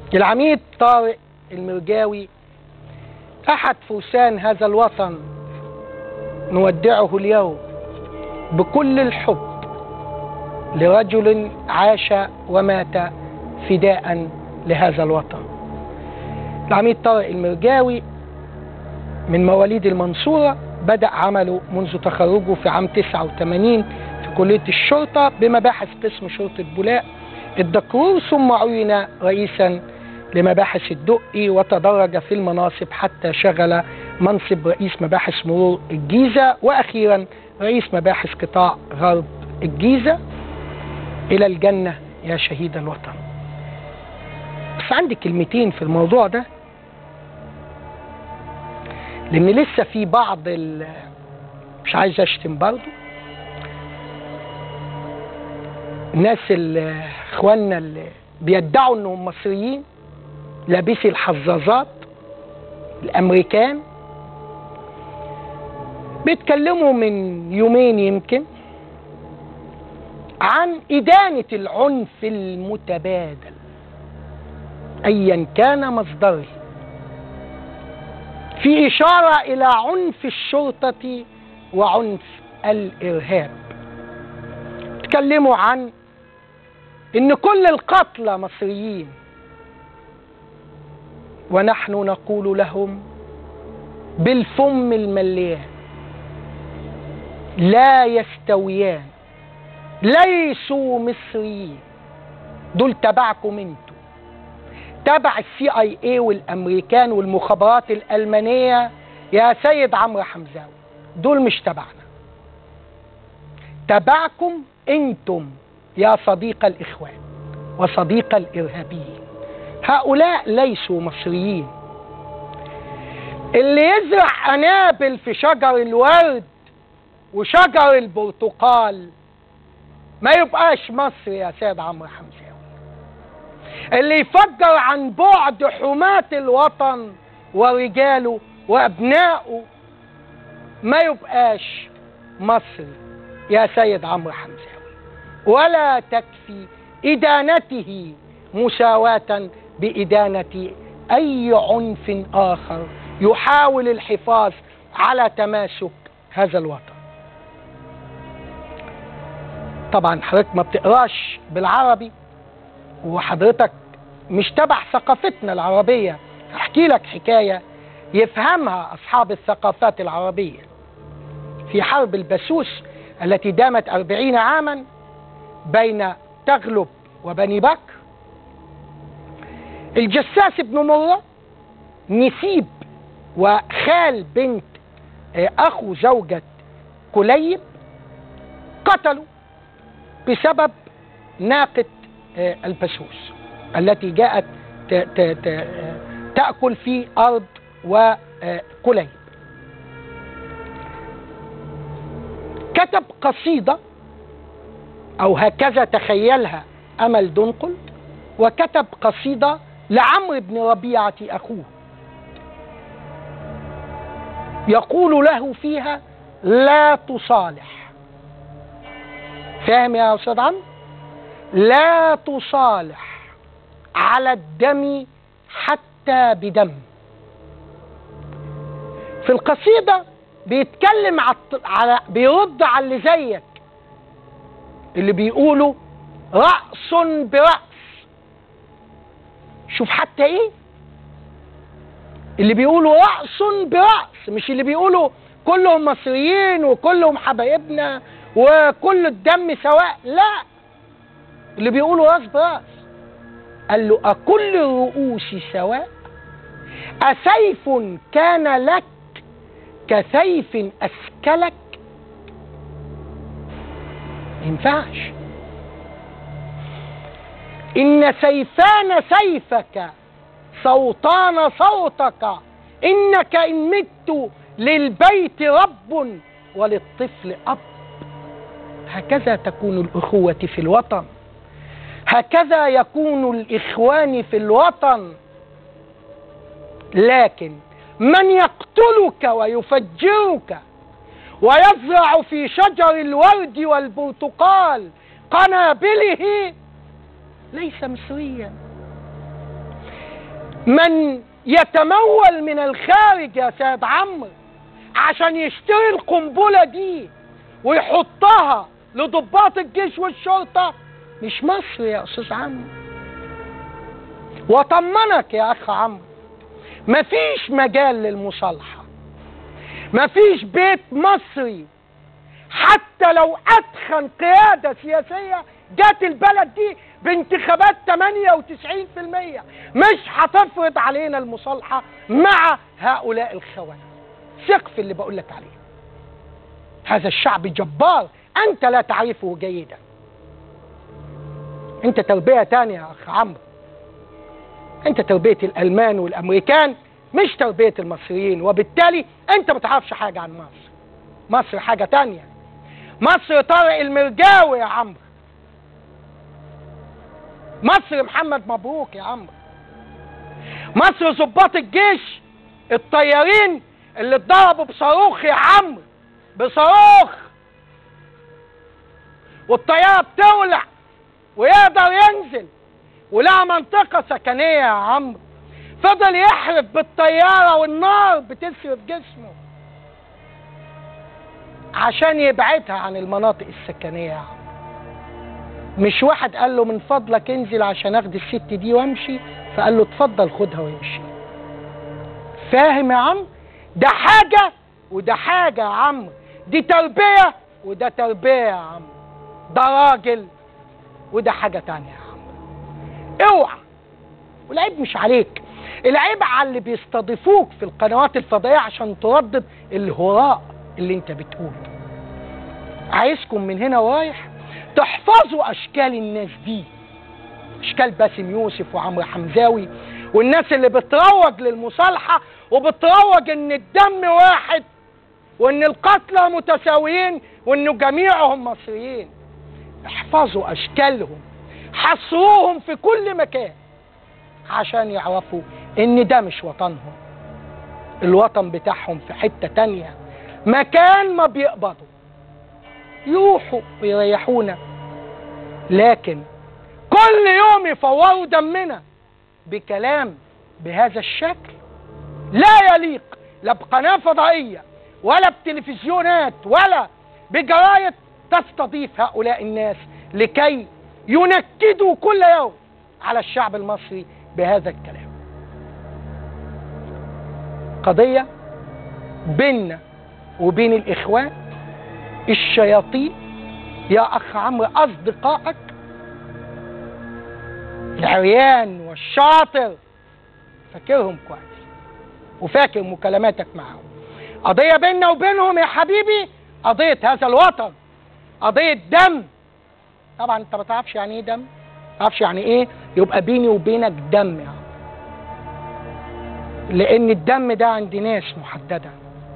العميد طارق المرجاوي أحد فرسان هذا الوطن نودعه اليوم بكل الحب لرجل عاش ومات فداء لهذا الوطن العميد طارق المرجاوي من مواليد المنصورة بدأ عمله منذ تخرجه في عام 89 في كلية الشرطة بمباحث قسم شرطة بولاق الدكرور ثم عين رئيسا لمباحث الدقي وتدرج في المناصب حتى شغل منصب رئيس مباحث مرور الجيزة وأخيرا رئيس مباحث قطاع غرب الجيزة إلى الجنة يا شهيد الوطن بس عندي كلمتين في الموضوع ده لأن لسه في بعض ال مش عايز أشتم برضه الناس اللي اخواننا اللي بيدعوا انهم مصريين لابسي الحظاظات الامريكان بيتكلموا من يومين يمكن عن إدانة العنف المتبادل أيا كان مصدره في إشارة إلى عنف الشرطة وعنف الإرهاب تكلموا عن إن كل القتلى مصريين ونحن نقول لهم بالفم المليان لا يستويان ليسوا مصريين دول تبعكم انتوا تبع السي اي اي والامريكان والمخابرات الالمانيه يا سيد عمرو حمزاوي دول مش تبعنا تبعكم انتم يا صديق الاخوان وصديق الارهابيين هؤلاء ليسوا مصريين اللي يزرع قنابل في شجر الورد وشجر البرتقال ما يبقاش مصر يا سيد عمرو حمزاوي اللي يفجر عن بعد حماة الوطن ورجاله وابنائه ما يبقاش مصر يا سيد عمرو حمزاوي ولا تكفي إدانته مساواة بإدانة أي عنف آخر يحاول الحفاظ على تماسك هذا الوطن طبعا حضرتك ما بتقراش بالعربي وحضرتك مش تبع ثقافتنا العربية احكي لك حكاية يفهمها أصحاب الثقافات العربية في حرب البسوس التي دامت أربعين عاما بين تغلب وبني بكر الجساس بن مرة نسيب وخال بنت أخو زوجة كليب قتلوا بسبب ناقة البسوس التي جاءت تأكل في أرض وكليب كتب قصيدة أو هكذا تخيلها أمل دنقل وكتب قصيدة لعمرو بن ربيعة أخوه يقول له فيها لا تصالح فاهم يا أستاذ عمرو لا تصالح على الدم حتى بدم في القصيدة بيتكلم على بيرد على اللي زيك اللي بيقولوا رأس برأس شوف حتى ايه اللي بيقولوا رأس برأس مش اللي بيقولوا كلهم مصريين وكلهم حبايبنا وكل الدم سواء لا اللي بيقولوا راس براس قال له أكل الرؤوس سواء أسيف كان لك كسيف أسكلك ما ينفعش إن سيفان سيفك صوتان صوتك إنك إن مت للبيت رب وللطفل أب هكذا تكون الأخوة في الوطن هكذا يكون الإخوان في الوطن لكن من يقتلك ويفجرك ويزرع في شجر الورد والبرتقال قنابله ليس مصريا من يتمول من الخارج يا سيد عمرو عشان يشتري القنبلة دي ويحطها لضباط الجيش والشرطة مش مصر يا أستاذ عمرو وطمنك يا أخ عمرو مفيش مجال للمصالحة مفيش بيت مصري حتى لو أتخن قيادة سياسية جات البلد دي بانتخابات 98% مش هتفرض علينا المصالحة مع هؤلاء الخونة ثق في اللي بقول لك عليه هذا الشعب جبار أنت لا تعرفه جيدا أنت تربية تانية يا أخ عمرو أنت تربية الألمان والأمريكان مش تربية المصريين وبالتالي أنت ما تعرفش حاجة عن مصر مصر حاجة تانية مصر طارق المرجاوي يا عمرو مصر محمد مبروك يا عمرو مصر ضباط الجيش الطيارين اللي اتضربوا بصاروخ يا عمرو بصاروخ والطياره بتولع ويقدر ينزل ولها منطقه سكنيه يا عمرو فضل يحرف بالطياره والنار بتسرف جسمه عشان يبعدها عن المناطق السكنيه يا عمرو مش واحد قال له من فضلك انزل عشان اخد الست دي وامشي فقال له اتفضل خدها وامشي فاهم يا عم ده حاجة وده حاجة يا عم دي تربية وده تربية يا عم ده راجل وده حاجة تانية يا عم اوعى والعيب مش عليك العيب على اللي بيستضيفوك في القنوات الفضائية عشان تردد الهراء اللي انت بتقوله عايزكم من هنا ورايح تحفظوا اشكال الناس دي اشكال باسم يوسف وعمرو حمزاوي والناس اللي بتروج للمصالحه وبتروج ان الدم واحد وان القتلى متساويين وانه جميعهم مصريين احفظوا اشكالهم حصروهم في كل مكان عشان يعرفوا ان ده مش وطنهم الوطن بتاعهم في حته تانيه مكان ما بيقبضوا يروحوا ويريحونا لكن كل يوم يفوروا دمنا بكلام بهذا الشكل لا يليق لا بقناة فضائية ولا بتلفزيونات ولا بجرايد تستضيف هؤلاء الناس لكي ينكدوا كل يوم على الشعب المصري بهذا الكلام قضية بيننا وبين الإخوان الشياطين يا أخ عمرو أصدقائك العريان والشاطر فاكرهم كويس وفاكر مكالماتك معهم قضية بيننا وبينهم يا حبيبي قضية هذا الوطن قضية دم طبعا انت ما تعرفش يعني ايه دم ما تعرفش يعني ايه يبقى بيني وبينك دم يا عم لان الدم ده عند ناس محددة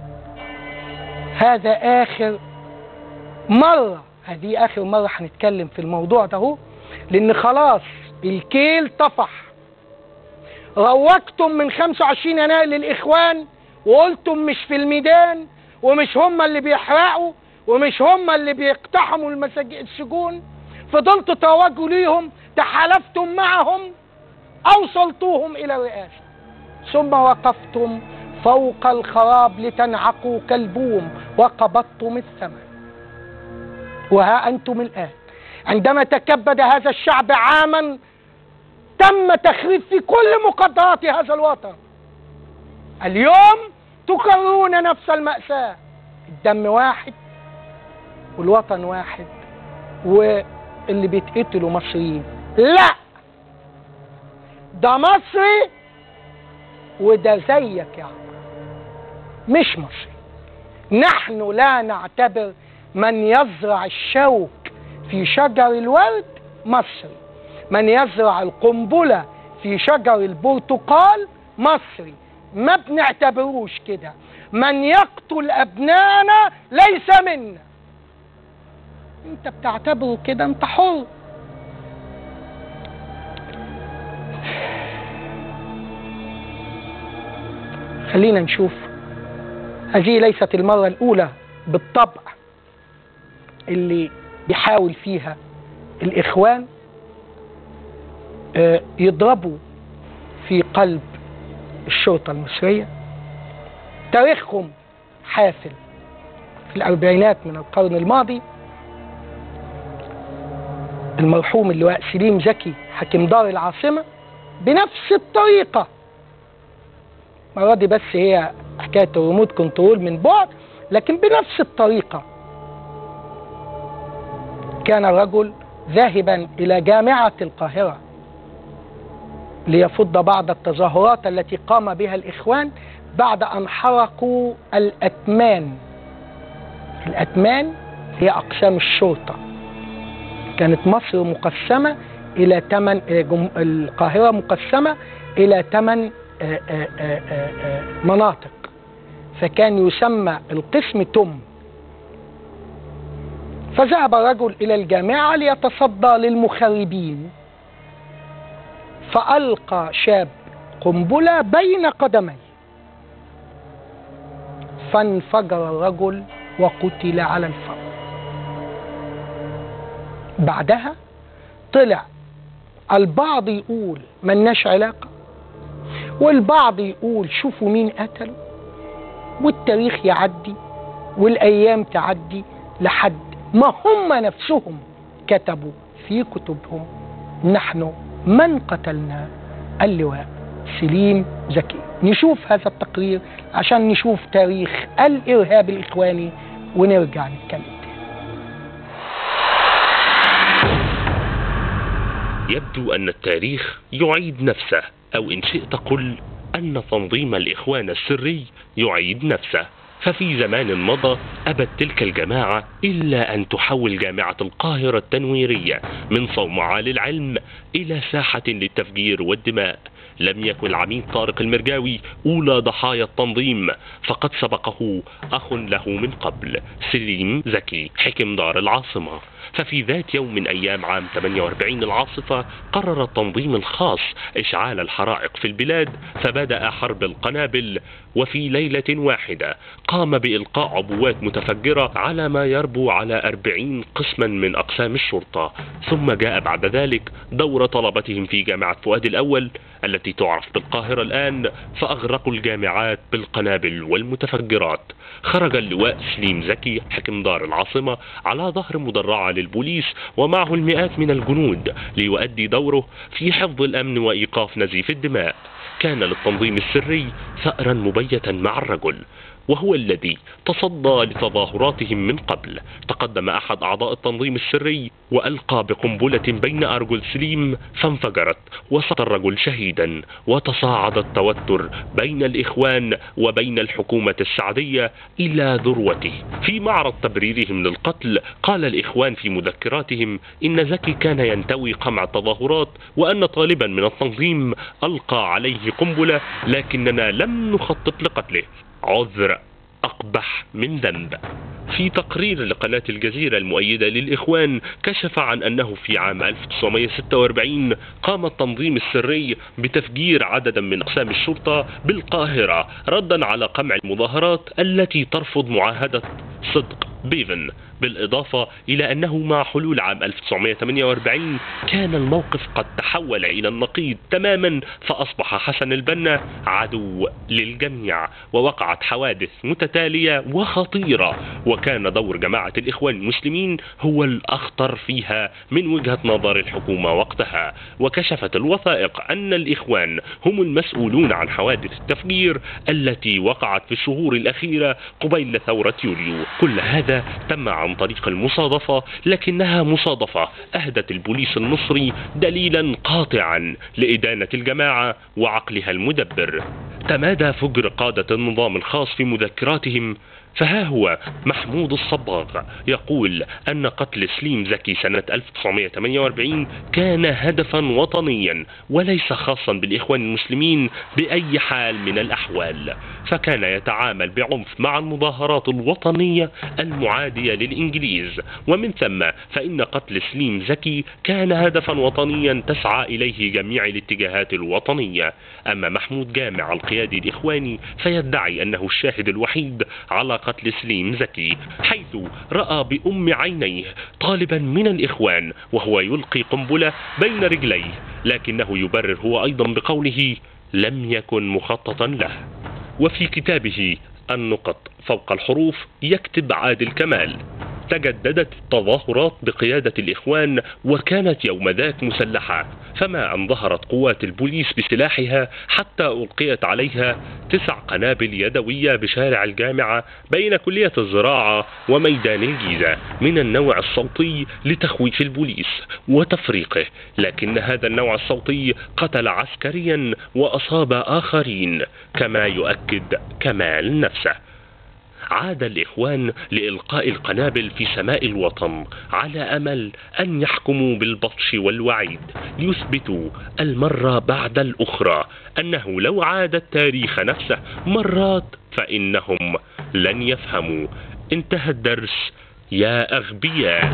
هذا اخر مرة هذه اخر مرة هنتكلم في الموضوع ده هو لان خلاص الكيل طفح روجتم من 25 يناير للاخوان وقلتم مش في الميدان ومش هم اللي بيحرقوا ومش هم اللي بيقتحموا المساج... السجون فضلتوا تروجوا ليهم تحالفتم معهم اوصلتوهم الى الرئاسه ثم وقفتم فوق الخراب لتنعقوا كالبوم وقبضتم الثمن وها انتم الان عندما تكبد هذا الشعب عاما تم تخريب في كل مقدرات هذا الوطن اليوم تكررون نفس المأساة الدم واحد والوطن واحد واللي بيتقتلوا مصريين لا ده مصري وده زيك يا عمرو مش مصري نحن لا نعتبر من يزرع الشوك في شجر الورد مصري من يزرع القنبلة في شجر البرتقال مصري ما بنعتبروش كده من يقتل أبنائنا ليس منا انت بتعتبره كده انت حر خلينا نشوف هذه ليست المرة الأولى بالطبع اللي بيحاول فيها الإخوان يضربوا في قلب الشرطة المصرية تاريخهم حافل في الأربعينات من القرن الماضي المرحوم اللواء سليم زكي حاكم دار العاصمة بنفس الطريقة المرة دي بس هي حكاية الريموت كنترول من بعد لكن بنفس الطريقة كان الرجل ذاهبا إلى جامعة القاهرة ليفض بعض التظاهرات التي قام بها الإخوان بعد أن حرقوا الأتمان الأتمان هي أقسام الشرطة كانت مصر مقسمة إلى ثمان القاهرة مقسمة إلى ثمان مناطق فكان يسمى القسم تم فذهب الرجل إلى الجامعة ليتصدى للمخربين فألقى شاب قنبلة بين قدميه فانفجر الرجل وقتل على الفور بعدها طلع البعض يقول ملناش علاقة والبعض يقول شوفوا مين قتله والتاريخ يعدي والأيام تعدي لحد ما هم نفسهم كتبوا في كتبهم نحن من قتلنا اللواء سليم زكي نشوف هذا التقرير عشان نشوف تاريخ الإرهاب الإخواني ونرجع نتكلم يبدو أن التاريخ يعيد نفسه أو إن شئت قل أن تنظيم الإخوان السري يعيد نفسه ففي زمان مضى أبت تلك الجماعة إلا أن تحول جامعة القاهرة التنويرية من صومعة للعلم إلى ساحة للتفجير والدماء لم يكن العميد طارق المرجاوي أولى ضحايا التنظيم فقد سبقه أخ له من قبل سليم زكي حكم دار العاصمة ففي ذات يوم من أيام عام 48 العاصفة قرر التنظيم الخاص إشعال الحرائق في البلاد فبدأ حرب القنابل وفي ليلة واحدة قام بإلقاء عبوات متفجرة على ما يربو على 40 قسما من أقسام الشرطة ثم جاء بعد ذلك دور طلبتهم في جامعة فؤاد الأول التي تعرف بالقاهرة الآن فأغرقوا الجامعات بالقنابل والمتفجرات خرج اللواء سليم زكي حكم دار العاصمة على ظهر مدرعة للبوليس ومعه المئات من الجنود ليؤدي دوره في حفظ الأمن وإيقاف نزيف الدماء كان للتنظيم السري ثأرا مبيتا مع الرجل وهو الذي تصدى لتظاهراتهم من قبل تقدم أحد أعضاء التنظيم السري وألقى بقنبلة بين أرجل سليم فانفجرت وسط الرجل شهيدا وتصاعد التوتر بين الإخوان وبين الحكومة السعدية إلى ذروته في معرض تبريرهم للقتل قال الإخوان في مذكراتهم إن زكي كان ينتوي قمع التظاهرات وأن طالبا من التنظيم ألقى عليه قنبلة لكننا لم نخطط لقتله عذر أقبح من ذنب في تقرير لقناة الجزيرة المؤيدة للإخوان كشف عن أنه في عام 1946 قام التنظيم السري بتفجير عددا من أقسام الشرطة بالقاهرة ردا على قمع المظاهرات التي ترفض معاهدة صدق بيفن بالإضافة إلى أنه مع حلول عام 1948 كان الموقف قد تحول إلى النقيض تماما فأصبح حسن البنا عدو للجميع ووقعت حوادث متتالية وخطيرة وكان دور جماعة الإخوان المسلمين هو الأخطر فيها من وجهة نظر الحكومة وقتها وكشفت الوثائق أن الإخوان هم المسؤولون عن حوادث التفجير التي وقعت في الشهور الأخيرة قبيل ثورة يوليو كل هذا تم عن طريق المصادفة لكنها مصادفة أهدت البوليس المصري دليلا قاطعا لإدانة الجماعة وعقلها المدبر تمادى فجر قادة النظام الخاص في مذكراتهم فها هو محمود الصباغ يقول أن قتل سليم زكي سنة 1948 كان هدفا وطنيا وليس خاصا بالإخوان المسلمين بأي حال من الأحوال فكان يتعامل بعنف مع المظاهرات الوطنية المعادية للإنجليز ومن ثم فإن قتل سليم زكي كان هدفا وطنيا تسعى إليه جميع الاتجاهات الوطنية أما محمود جامع القيادي الإخواني فيدعي أنه الشاهد الوحيد على قتل سليم زكي حيث رأى بأم عينيه طالبا من الإخوان وهو يلقي قنبلة بين رجليه لكنه يبرر هو أيضا بقوله لم يكن مخططا له وفي كتابه النقط فوق الحروف يكتب عادل كمال تجددت التظاهرات بقيادة الإخوان وكانت يوم ذاك مسلحة فما أن ظهرت قوات البوليس بسلاحها حتى ألقيت عليها تسع قنابل يدوية بشارع الجامعة بين كلية الزراعة وميدان الجيزة من النوع الصوتي لتخويف البوليس وتفريقه لكن هذا النوع الصوتي قتل عسكريا وأصاب آخرين كما يؤكد كمال نفسه عاد الإخوان لإلقاء القنابل في سماء الوطن على أمل أن يحكموا بالبطش والوعيد ليثبتوا المرة بعد الأخرى أنه لو عاد التاريخ نفسه مرات فإنهم لن يفهموا انتهى الدرس يا أغبياء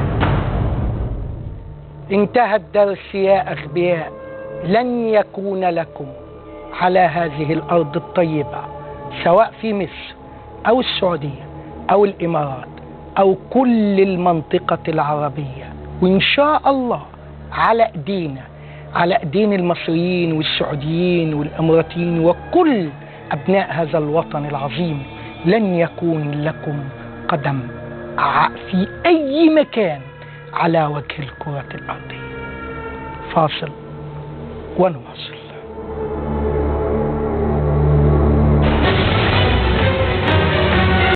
انتهى الدرس يا أغبياء لن يكون لكم على هذه الأرض الطيبة سواء في مصر أو السعودية أو الإمارات أو كل المنطقة العربية وإن شاء الله على أيدينا على أيدين المصريين والسعوديين والإماراتيين وكل أبناء هذا الوطن العظيم لن يكون لكم قدم في أي مكان على وجه الكرة الأرضية فاصل ونواصل